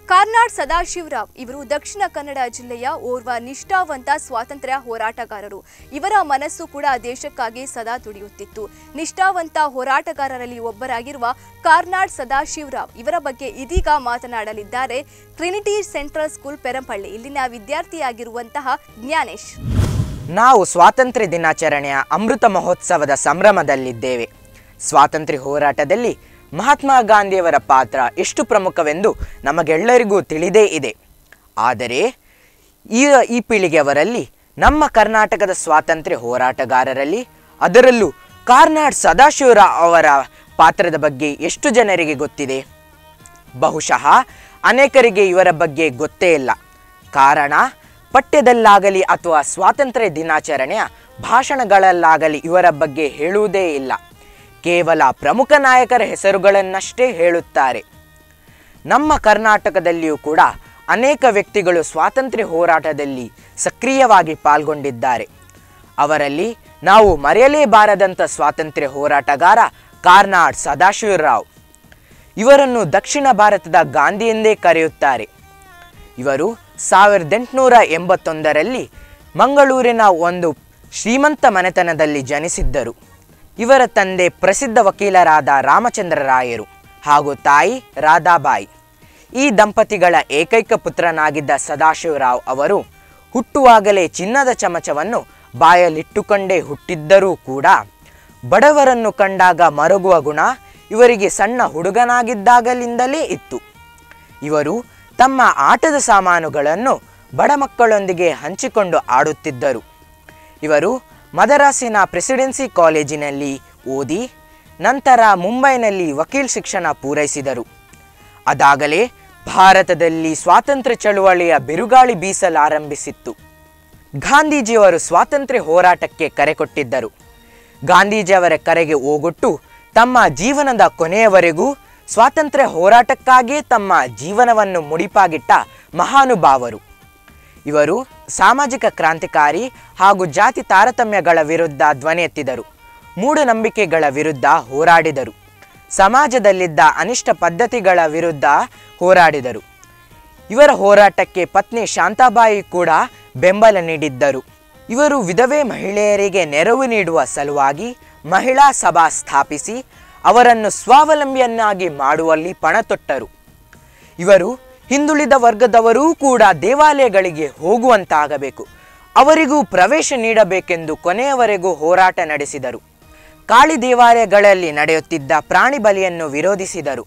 ಕಾರ್ನಾಡ್ ಸದಾಶಿವರಾವ್ ಇವರು ದಕ್ಷಿಣ ಕನ್ನಡ ಜಿಲ್ಲೆಯ ಓರ್ವ ನಿಷ್ಠಾವಂತ ಸ್ವಾತಂತ್ರ್ಯ ಹೋರಾಟಗಾರರು ಇವರ ಮನಸ್ಸು ಕೂಡ ದೇಶಕ್ಕಾಗಿ ಸದಾ ತುಡಿಯುತ್ತಿತ್ತು ನಿಷ್ಠಾವಂತ ಹೋರಾಟಗಾರರಲ್ಲಿ ಒಬ್ಬರಾಗಿರುವ ಕಾರ್ನಾಡ್ ಸದಾಶಿವರಾವ್ ಇವರ ಬಗ್ಗೆ ಇದೀಗ ಮಾತನಾಡಲಿದ್ದಾರೆ ಟ್ರಿನಿಟಿ ಸೆಂಟ್ರಲ್ ಸ್ಕೂಲ್ ಪೆರಂಪಳ್ಳಿ ಇಲ್ಲಿನ ವಿದ್ಯಾರ್ಥಿಯಾಗಿರುವಂತಹ ಜ್ಞಾನೇಶ್ ನಾವು ಸ್ವಾತಂತ್ರ್ಯ ದಿನಾಚರಣೆಯ ಅಮೃತ ಮಹೋತ್ಸವದ ಸಂಭ್ರಮದಲ್ಲಿದ್ದೇವೆ ಸ್ವಾತಂತ್ರ್ಯ ಹೋರಾಟದಲ್ಲಿ ಮಹಾತ್ಮ ಗಾಂಧಿಯವರ ಪಾತ್ರ ಎಷ್ಟು ಪ್ರಮುಖವೆಂದು ನಮಗೆಲ್ಲರಿಗೂ ತಿಳಿದೇ ಇದೆ ಆದರೆ ಈ ಈ ಪೀಳಿಗೆಯವರಲ್ಲಿ ನಮ್ಮ ಕರ್ನಾಟಕದ ಸ್ವಾತಂತ್ರ್ಯ ಹೋರಾಟಗಾರರಲ್ಲಿ ಅದರಲ್ಲೂ ಕಾರ್ನಾಡ್ ಸದಾಶಿವರಾವ್ ಅವರ ಪಾತ್ರದ ಬಗ್ಗೆ ಎಷ್ಟು ಜನರಿಗೆ ಗೊತ್ತಿದೆ ಬಹುಶಃ ಅನೇಕರಿಗೆ ಇವರ ಬಗ್ಗೆ ಗೊತ್ತೇ ಇಲ್ಲ ಕಾರಣ ಪಠ್ಯದಲ್ಲಾಗಲಿ ಅಥವಾ ಸ್ವಾತಂತ್ರ್ಯ ದಿನಾಚರಣೆಯ ಭಾಷಣಗಳಲ್ಲಾಗಲಿ ಇವರ ಬಗ್ಗೆ ಹೇಳುವುದೇ ಇಲ್ಲ ಕೇವಲ ಪ್ರಮುಖ ನಾಯಕರ ಹೆಸರುಗಳನ್ನಷ್ಟೇ ಹೇಳುತ್ತಾರೆ ನಮ್ಮ ಕರ್ನಾಟಕದಲ್ಲಿಯೂ ಕೂಡ ಅನೇಕ ವ್ಯಕ್ತಿಗಳು ಸ್ವಾತಂತ್ರ್ಯ ಹೋರಾಟದಲ್ಲಿ ಸಕ್ರಿಯವಾಗಿ ಪಾಲ್ಗೊಂಡಿದ್ದಾರೆ ಅವರಲ್ಲಿ ನಾವು ಮರೆಯಲೇಬಾರದಂಥ ಸ್ವಾತಂತ್ರ್ಯ ಹೋರಾಟಗಾರ ಕಾರ್ನಾಡ್ ಸದಾಶಿವರಾವ್ ಇವರನ್ನು ದಕ್ಷಿಣ ಭಾರತದ ಗಾಂಧಿ ಎಂದೇ ಕರೆಯುತ್ತಾರೆ ಇವರು ಸಾವಿರದ ಎಂಟುನೂರ ಎಂಬತ್ತೊಂದರಲ್ಲಿ ಮಂಗಳೂರಿನ ಒಂದು ಶ್ರೀಮಂತ ಮನೆತನದಲ್ಲಿ ಜನಿಸಿದ್ದರು ಇವರ ತಂದೆ ಪ್ರಸಿದ್ಧ ವಕೀಲರಾದ ರಾಮಚಂದ್ರ ರಾಯರು ಹಾಗೂ ತಾಯಿ ರಾಧಾಬಾಯಿ ಈ ದಂಪತಿಗಳ ಏಕೈಕ ಪುತ್ರನಾಗಿದ್ದ ಸದಾಶಿವರಾವ್ ಅವರು ಹುಟ್ಟುವಾಗಲೇ ಚಿನ್ನದ ಚಮಚವನ್ನು ಬಾಯಲ್ಲಿಟ್ಟುಕೊಂಡೇ ಹುಟ್ಟಿದ್ದರೂ ಕೂಡ ಬಡವರನ್ನು ಕಂಡಾಗ ಮರುಗುವ ಗುಣ ಇವರಿಗೆ ಸಣ್ಣ ಹುಡುಗನಾಗಿದ್ದಾಗಲಿಂದಲೇ ಇತ್ತು ಇವರು ತಮ್ಮ ಆಟದ ಸಾಮಾನುಗಳನ್ನು ಬಡ ಮಕ್ಕಳೊಂದಿಗೆ ಹಂಚಿಕೊಂಡು ಆಡುತ್ತಿದ್ದರು ಇವರು ಮದರಾಸಿನ ಪ್ರೆಸಿಡೆನ್ಸಿ ಕಾಲೇಜಿನಲ್ಲಿ ಓದಿ ನಂತರ ಮುಂಬೈನಲ್ಲಿ ವಕೀಲ್ ಶಿಕ್ಷಣ ಪೂರೈಸಿದರು ಅದಾಗಲೇ ಭಾರತದಲ್ಲಿ ಸ್ವಾತಂತ್ರ್ಯ ಚಳುವಳಿಯ ಬಿರುಗಾಳಿ ಬೀಸಲಾರಂಭಿಸಿತ್ತು ಗಾಂಧೀಜಿಯವರು ಸ್ವಾತಂತ್ರ್ಯ ಹೋರಾಟಕ್ಕೆ ಕರೆ ಕೊಟ್ಟಿದ್ದರು ಗಾಂಧೀಜಿಯವರ ಕರೆಗೆ ಓಗೊಟ್ಟು ತಮ್ಮ ಜೀವನದ ಕೊನೆಯವರೆಗೂ ಸ್ವಾತಂತ್ರ್ಯ ಹೋರಾಟಕ್ಕಾಗಿಯೇ ತಮ್ಮ ಜೀವನವನ್ನು ಮುಡಿಪಾಗಿಟ್ಟ ಮಹಾನುಭಾವರು ಇವರು ಸಾಮಾಜಿಕ ಕ್ರಾಂತಿಕಾರಿ ಹಾಗೂ ಜಾತಿ ತಾರತಮ್ಯಗಳ ವಿರುದ್ಧ ಧ್ವನಿ ಎತ್ತಿದರು ಮೂಢನಂಬಿಕೆಗಳ ವಿರುದ್ಧ ಹೋರಾಡಿದರು ಸಮಾಜದಲ್ಲಿದ್ದ ಅನಿಷ್ಟ ಪದ್ಧತಿಗಳ ವಿರುದ್ಧ ಹೋರಾಡಿದರು ಇವರ ಹೋರಾಟಕ್ಕೆ ಪತ್ನಿ ಶಾಂತಾಬಾಯಿ ಕೂಡ ಬೆಂಬಲ ನೀಡಿದ್ದರು ಇವರು ವಿಧವೆ ಮಹಿಳೆಯರಿಗೆ ನೆರವು ನೀಡುವ ಸಲುವಾಗಿ ಮಹಿಳಾ ಸಭಾ ಸ್ಥಾಪಿಸಿ ಅವರನ್ನು ಸ್ವಾವಲಂಬಿಯನ್ನಾಗಿ ಮಾಡುವಲ್ಲಿ ಪಣತೊಟ್ಟರು ಇವರು ಹಿಂದುಳಿದ ವರ್ಗದವರೂ ಕೂಡ ದೇವಾಲಯಗಳಿಗೆ ಹೋಗುವಂತಾಗಬೇಕು ಅವರಿಗೂ ಪ್ರವೇಶ ನೀಡಬೇಕೆಂದು ಕೊನೆಯವರೆಗೂ ಹೋರಾಟ ನಡೆಸಿದರು ಕಾಳಿ ದೇವಾಲಯಗಳಲ್ಲಿ ನಡೆಯುತ್ತಿದ್ದ ಪ್ರಾಣಿ ಬಲಿಯನ್ನು ವಿರೋಧಿಸಿದರು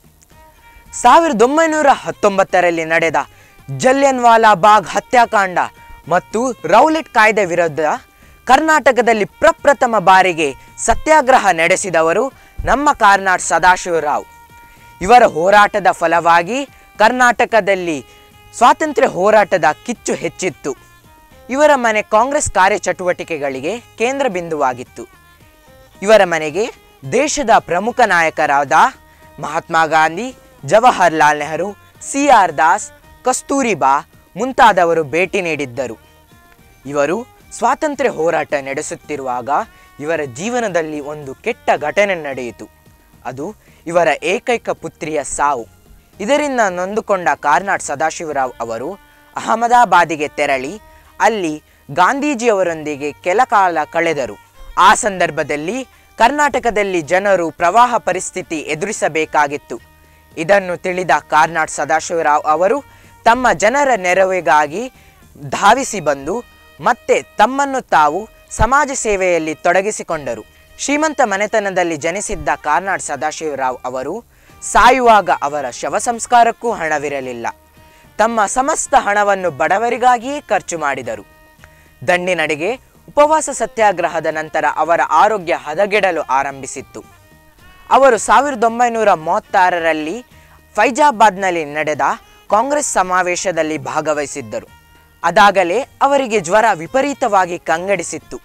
ಸಾವಿರದ ಒಂಬೈನೂರ ಹತ್ತೊಂಬತ್ತರಲ್ಲಿ ನಡೆದ ಜಲಿಯನ್ವಾಲಾ ಬಾಗ್ ಹತ್ಯಾಕಾಂಡ ಮತ್ತು ರೌಲೆಟ್ ಕಾಯ್ದೆ ವಿರುದ್ಧ ಕರ್ನಾಟಕದಲ್ಲಿ ಪ್ರಪ್ರಥಮ ಬಾರಿಗೆ ಸತ್ಯಾಗ್ರಹ ನಡೆಸಿದವರು ನಮ್ಮ ಕಾರ್ನಾಡ್ ಸದಾಶಿವರಾವ್ ಇವರ ಹೋರಾಟದ ಫಲವಾಗಿ ಕರ್ನಾಟಕದಲ್ಲಿ ಸ್ವಾತಂತ್ರ್ಯ ಹೋರಾಟದ ಕಿಚ್ಚು ಹೆಚ್ಚಿತ್ತು ಇವರ ಮನೆ ಕಾಂಗ್ರೆಸ್ ಕಾರ್ಯಚಟುವಟಿಕೆಗಳಿಗೆ ಕೇಂದ್ರ ಬಿಂದುವಾಗಿತ್ತು ಇವರ ಮನೆಗೆ ದೇಶದ ಪ್ರಮುಖ ನಾಯಕರಾದ ಮಹಾತ್ಮ ಗಾಂಧಿ ಜವಾಹರ್ಲಾಲ್ ನೆಹರು ಸಿ ಆರ್ ದಾಸ್ ಕಸ್ತೂರಿಬಾ ಮುಂತಾದವರು ಭೇಟಿ ನೀಡಿದ್ದರು ಇವರು ಸ್ವಾತಂತ್ರ್ಯ ಹೋರಾಟ ನಡೆಸುತ್ತಿರುವಾಗ ಇವರ ಜೀವನದಲ್ಲಿ ಒಂದು ಕೆಟ್ಟ ಘಟನೆ ನಡೆಯಿತು ಅದು ಇವರ ಏಕೈಕ ಪುತ್ರಿಯ ಸಾವು ಇದರಿಂದ ನೊಂದುಕೊಂಡ ಕಾರ್ನಾಡ್ ಸದಾಶಿವರಾವ್ ಅವರು ಅಹಮದಾಬಾದಿಗೆ ತೆರಳಿ ಅಲ್ಲಿ ಗಾಂಧೀಜಿಯವರೊಂದಿಗೆ ಕೆಲ ಕಾಲ ಕಳೆದರು ಆ ಸಂದರ್ಭದಲ್ಲಿ ಕರ್ನಾಟಕದಲ್ಲಿ ಜನರು ಪ್ರವಾಹ ಪರಿಸ್ಥಿತಿ ಎದುರಿಸಬೇಕಾಗಿತ್ತು ಇದನ್ನು ತಿಳಿದ ಕಾರ್ನಾಡ್ ಸದಾಶಿವರಾವ್ ಅವರು ತಮ್ಮ ಜನರ ನೆರವಿಗಾಗಿ ಧಾವಿಸಿ ಬಂದು ಮತ್ತೆ ತಮ್ಮನ್ನು ತಾವು ಸಮಾಜ ಸೇವೆಯಲ್ಲಿ ತೊಡಗಿಸಿಕೊಂಡರು ಶ್ರೀಮಂತ ಮನೆತನದಲ್ಲಿ ಜನಿಸಿದ್ದ ಕಾರ್ನಾಡ್ ಸದಾಶಿವರಾವ್ ಅವರು ಸಾಯುವಾಗ ಅವರ ಶವ ಸಂಸ್ಕಾರಕ್ಕೂ ಹಣವಿರಲಿಲ್ಲ ತಮ್ಮ ಸಮಸ್ತ ಹಣವನ್ನು ಬಡವರಿಗಾಗಿಯೇ ಖರ್ಚು ಮಾಡಿದರು ದಂಡಿನಡೆಗೆ ಉಪವಾಸ ಸತ್ಯಾಗ್ರಹದ ನಂತರ ಅವರ ಆರೋಗ್ಯ ಹದಗೆಡಲು ಆರಂಭಿಸಿತ್ತು ಅವರು ಸಾವಿರದ ಒಂಬೈನೂರ ಮೂವತ್ತಾರರಲ್ಲಿ ಫೈಜಾಬಾದ್ನಲ್ಲಿ ನಡೆದ ಕಾಂಗ್ರೆಸ್ ಸಮಾವೇಶದಲ್ಲಿ ಭಾಗವಹಿಸಿದ್ದರು ಅದಾಗಲೇ ಅವರಿಗೆ ಜ್ವರ ವಿಪರೀತವಾಗಿ ಕಂಗಡಿಸಿತ್ತು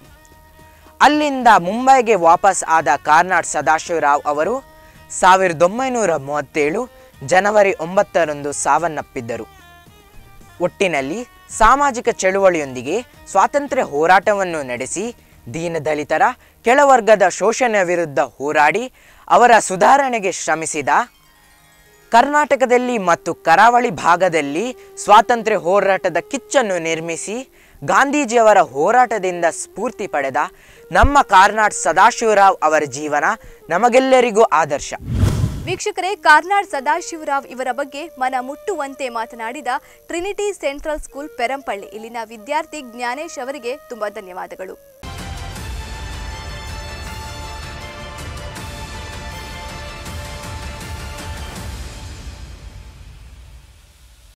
ಅಲ್ಲಿಂದ ಮುಂಬೈಗೆ ವಾಪಸ್ ಆದ ಕಾರ್ನಾಡ್ ಸದಾಶಿವರಾವ್ ಅವರು ಸಾವಿರದ ಒಂಬೈನೂರ ಮೂವತ್ತೇಳು ಜನವರಿ ಒಂಬತ್ತರಂದು ಸಾವನ್ನಪ್ಪಿದ್ದರು ಒಟ್ಟಿನಲ್ಲಿ ಸಾಮಾಜಿಕ ಚಳುವಳಿಯೊಂದಿಗೆ ಸ್ವಾತಂತ್ರ್ಯ ಹೋರಾಟವನ್ನು ನಡೆಸಿ ದೀನದಲಿತರ ಕೆಳವರ್ಗದ ಶೋಷಣೆ ವಿರುದ್ಧ ಹೋರಾಡಿ ಅವರ ಸುಧಾರಣೆಗೆ ಶ್ರಮಿಸಿದ ಕರ್ನಾಟಕದಲ್ಲಿ ಮತ್ತು ಕರಾವಳಿ ಭಾಗದಲ್ಲಿ ಸ್ವಾತಂತ್ರ್ಯ ಹೋರಾಟದ ಕಿಚ್ಚನ್ನು ನಿರ್ಮಿಸಿ ಗಾಂಧೀಜಿಯವರ ಹೋರಾಟದಿಂದ ಸ್ಫೂರ್ತಿ ಪಡೆದ ನಮ್ಮ ಕಾರ್ನಾಡ್ ಸದಾಶಿವರಾವ್ ಅವರ ಜೀವನ ನಮಗೆಲ್ಲರಿಗೂ ಆದರ್ಶ ವೀಕ್ಷಕರೇ ಕಾರ್ನಾಡ್ ಸದಾಶಿವರಾವ್ ಇವರ ಬಗ್ಗೆ ಮನ ಮುಟ್ಟುವಂತೆ ಮಾತನಾಡಿದ ಟ್ರಿನಿಟಿ ಸೆಂಟ್ರಲ್ ಸ್ಕೂಲ್ ಪೆರಂಪಳ್ಳಿ ಇಲ್ಲಿನ ವಿದ್ಯಾರ್ಥಿ ಜ್ಞಾನೇಶ್ ಅವರಿಗೆ ತುಂಬಾ ಧನ್ಯವಾದಗಳು